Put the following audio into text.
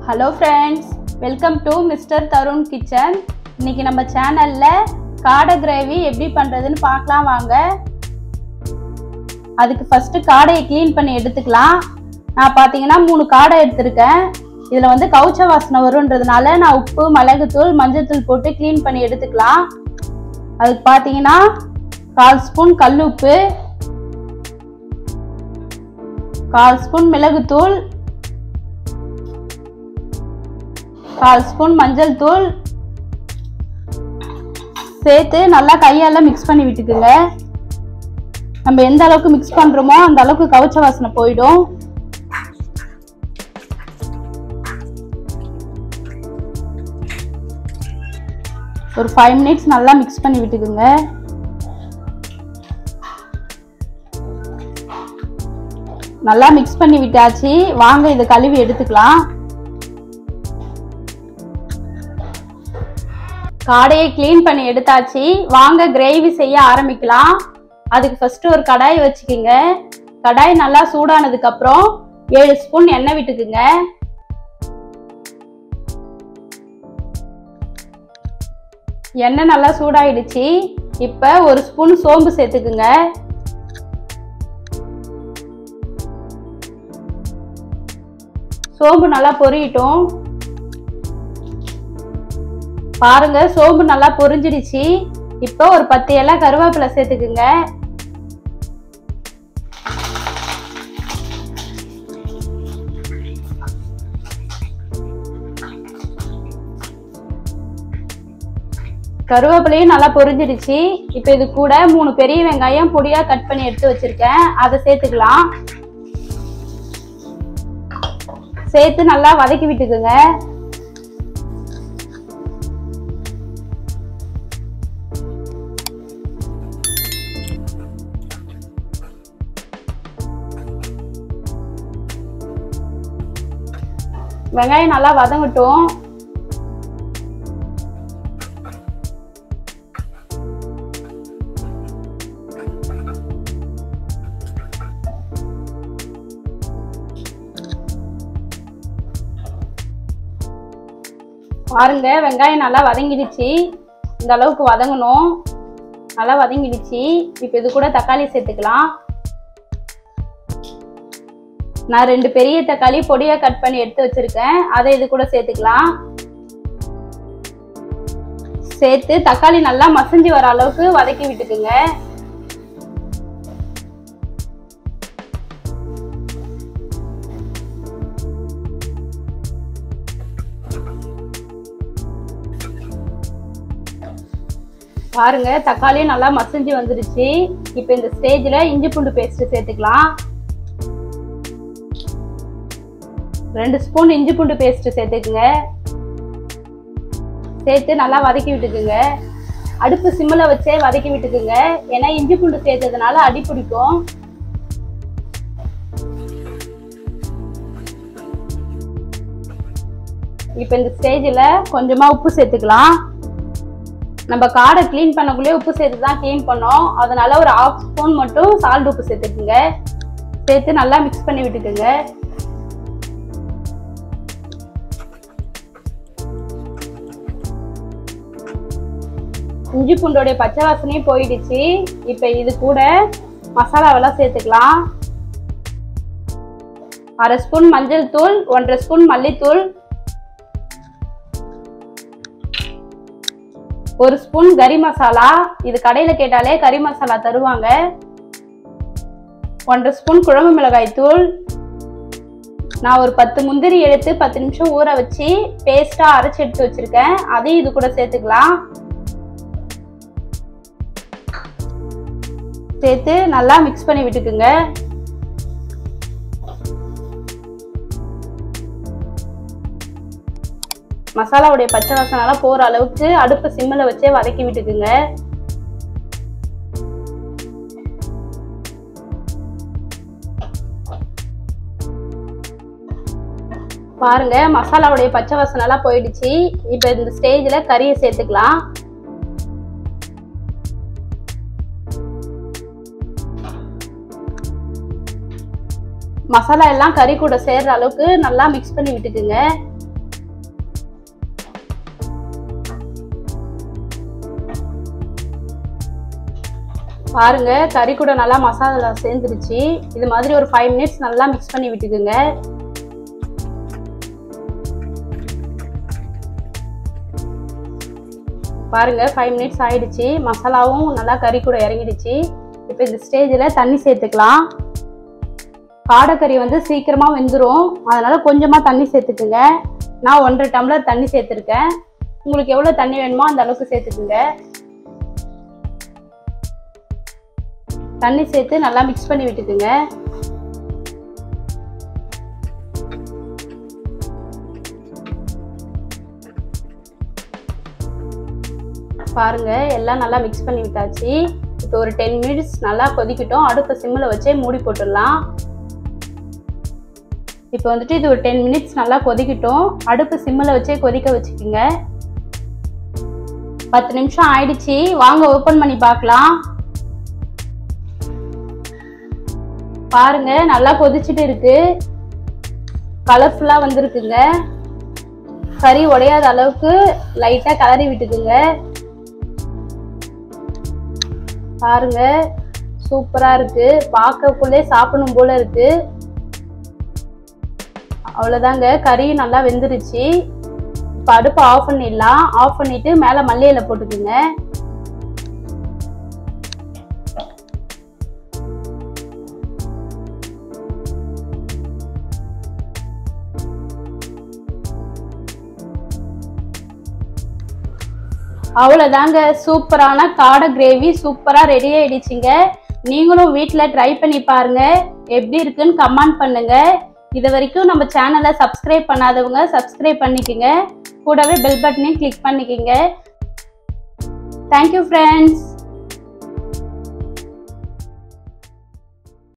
hello friends welcome to mister Tarun kitchen இன்னைக்கு நம்ம சேனலில் காடை கிரேவி எப்படி பண்ணுறதுன்னு பார்க்கலாம் வாங்க அதுக்கு ஃபஸ்ட்டு காடையை க்ளீன் பண்ணி எடுத்துக்கலாம் நான் பார்த்தீங்கன்னா மூணு காடை எடுத்திருக்கேன் இதில் வந்து கவுச்ச வாசனை வருன்றதுனால நான் உப்பு மிளகுத்தூள் மஞ்சள்தூள் போட்டு க்ளீன் பண்ணி எடுத்துக்கலாம் அதுக்கு பார்த்தீங்கன்னா கால் ஸ்பூன் கல்லுப்பு கால் ஸ்பூன் மிளகுத்தூள் கால் ஸ்பூன் மஞ்சள் தூள் சேர்த்து நல்லா கையால் மிக்ஸ் பண்ணி விட்டுக்குங்க நம்ம எந்த அளவுக்கு மிக்ஸ் பண்ணுறோமோ அந்த அளவுக்கு கவுச்ச வாசனை போயிடும் ஒரு ஃபைவ் மினிட்ஸ் நல்லா மிக்ஸ் பண்ணி விட்டுக்குங்க நல்லா மிக்ஸ் பண்ணி விட்டாச்சு வாங்க இதை கழுவி எடுத்துக்கலாம் காடையை க்ளீன் பண்ணி எடுத்தாச்சு வாங்க கிரேவி செய்ய ஆரம்பிக்கலாம் அதுக்கு ஃபர்ஸ்ட் ஒரு கடாய் வச்சுக்கிங்க கடாய் நல்லா சூடானதுக்கு அப்புறம் ஏழு ஸ்பூன் எண்ணெய் விட்டுக்குங்க எண்ணெய் நல்லா சூடாயிடுச்சு இப்போ ஒரு ஸ்பூன் சோம்பு சேர்த்துக்குங்க சோம்பு நல்லா பொரியட்டும் பாருங்க சோம்பு நல்லா பொரிஞ்சிடுச்சு இப்போ ஒரு பத்து இலை கருவேப்பிலை சேர்த்துக்குங்க கருவேப்பிலையும் நல்லா பொரிஞ்சிடுச்சு இப்போ இது கூட மூணு பெரிய வெங்காயம் பொடியா கட் பண்ணி எடுத்து வச்சிருக்கேன் அதை சேர்த்துக்கலாம் சேர்த்து நல்லா வதக்கி விட்டுக்குங்க வெங்காயம் நல்லா வதங்கட்டும் பாருங்க வெங்காயம் நல்லா வதங்கிடுச்சு இந்த அளவுக்கு வதங்கணும் நல்லா வதங்கிடுச்சு இப்போ இது கூட தக்காளி சேர்த்துக்கலாம் நான் ரெண்டு பெரிய தக்காளி பொடியா கட் பண்ணி எடுத்து வச்சிருக்கேன் அதை இது கூட சேர்த்துக்கலாம் சேர்த்து தக்காளி நல்லா மசிஞ்சு வர அளவுக்கு வதக்கி விட்டுக்குங்க பாருங்க தக்காளியும் நல்லா மசிஞ்சு வந்துருச்சு இப்போ இந்த ஸ்டேஜில் இஞ்சி பூண்டு பேஸ்ட் சேர்த்துக்கலாம் ரெண்டு ஸ்பூன் இஞ்சி பூண்டு பேஸ்ட் சேர்த்துக்குங்க சேர்த்து நல்லா வதக்கி விட்டுக்குங்க அடுப்பு சிம்மில் வச்சே வதக்கி விட்டுக்குங்க ஏன்னா இஞ்சி பூண்டு சேர்த்ததுனால அடி பிடிக்கும் இப்போ இந்த ஸ்டேஜில் கொஞ்சமாக உப்பு சேர்த்துக்கலாம் நம்ம காடை க்ளீன் பண்ணக்குள்ளே உப்பு சேர்த்து தான் க்ளீன் பண்ணோம் அதனால ஒரு ஆஃப் ஸ்பூன் மட்டும் சால்ட் உப்பு சேர்த்துக்குங்க சேர்த்து நல்லா மிக்ஸ் பண்ணி விட்டுக்குங்க இஞ்சி பூண்டோடைய பச்சை வாசனையும் போயிடுச்சு இப்போ இது கூட மசாலாவெல்லாம் சேர்த்துக்கலாம் அரை ஸ்பூன் மஞ்சள் தூள் ஒன்றரை ஸ்பூன் மல்லித்தூள் ஒரு ஸ்பூன் கறி மசாலா இது கடையில் கேட்டாலே கறி மசாலா தருவாங்க ஒன்றரை ஸ்பூன் குழம்பு மிளகாய் தூள் நான் ஒரு பத்து முந்திரி எடுத்து பத்து நிமிஷம் ஊற வச்சு பேஸ்ட்டாக அரைச்சி எடுத்து வச்சுருக்கேன் அதையும் இது கூட சேர்த்துக்கலாம் சேர்த்து நல்லா மிக்ஸ் பண்ணி விட்டுக்குங்க மசாலாவுடைய பச்சை வாசனெல்லாம் போகிற அளவுக்கு அடுப்பு சிம்மில் வச்சே வதக்கி விட்டுக்குங்க பாருங்க மசாலாவுடைய பச்சை வாசனெல்லாம் போயிடுச்சு இப்போ இந்த ஸ்டேஜில் கறியை சேர்த்துக்கலாம் மசாலா எல்லாம் கறி கூட சேர்ற அளவுக்கு நல்லா மிக்ஸ் பண்ணி விட்டுக்குங்க பாருங்க கறி கூட நல்லா மசாலா சேர்ந்துருச்சு இது மாதிரி ஒரு ஃபைவ் மினிட்ஸ் நல்லா மிக்ஸ் பண்ணி விட்டுக்குங்க பாருங்க ஃபைவ் மினிட்ஸ் ஆயிடுச்சு மசாலாவும் நல்லா கறி கூட இறங்கிடுச்சு இப்போ இந்த ஸ்டேஜில் தண்ணி சேர்த்துக்கலாம் காடைக்கறி வந்து சீக்கிரமா வெந்துடும் அதனால கொஞ்சமாக தண்ணி சேர்த்துக்குங்க நான் ஒன்றரை டம்ளர் தண்ணி சேர்த்துருக்கேன் உங்களுக்கு எவ்வளோ தண்ணி வேணுமோ அந்த அளவுக்கு சேர்த்துக்குங்க தண்ணி சேர்த்து நல்லா மிக்ஸ் பண்ணி விட்டுக்குங்க பாருங்க எல்லாம் நல்லா மிக்ஸ் பண்ணி விட்டாச்சு இப்போ ஒரு டென் மினிட்ஸ் நல்லா கொதிக்கட்டும் அடுப்பை சிம்மில் வச்சே மூடி போட்டுடலாம் இப்போ வந்துட்டு இது ஒரு டென் மினிட்ஸ் நல்லா கொதிக்கட்டும் அடுப்பு சிம்மில் வச்சே கொதிக்க வச்சுக்கோங்க பத்து நிமிஷம் ஆயிடுச்சு வாங்க ஓப்பன் பண்ணி பார்க்கலாம் பாருங்க நல்லா கொதிச்சுட்டு இருக்கு கலர்ஃபுல்லாக வந்திருக்குங்க கறி உடையாத அளவுக்கு லைட்டாக கலரி விட்டுக்குங்க பாருங்க சூப்பரா இருக்கு பார்க்கக்குள்ளே சாப்பிடணும் போல இருக்கு அவ்வளோதாங்க கறியும் நல்லா வெந்துருச்சு இப்போ அடுப்பை ஆஃப் பண்ணிடலாம் ஆஃப் பண்ணிட்டு மேலே மல்லி இலை போட்டுக்குங்க அவ்வளோதாங்க சூப்பரான காடை கிரேவி சூப்பராக ரெடி ஆயிடுச்சுங்க நீங்களும் வீட்டில் ட்ரை பண்ணி பாருங்க எப்படி இருக்குன்னு கமெண்ட் பண்ணுங்க இது வரைக்கும் நம்ம சேனலை சப்ஸ்கிரைப் பண்ணாதவங்க சப்ஸ்கிரைப் பண்ணிக்கோங்க கூடவே பெல் பட்டனையும் கிளிக் பண்ணிக்கோங்க தேங்க்யூ ஃப்ரெண்ட்ஸ்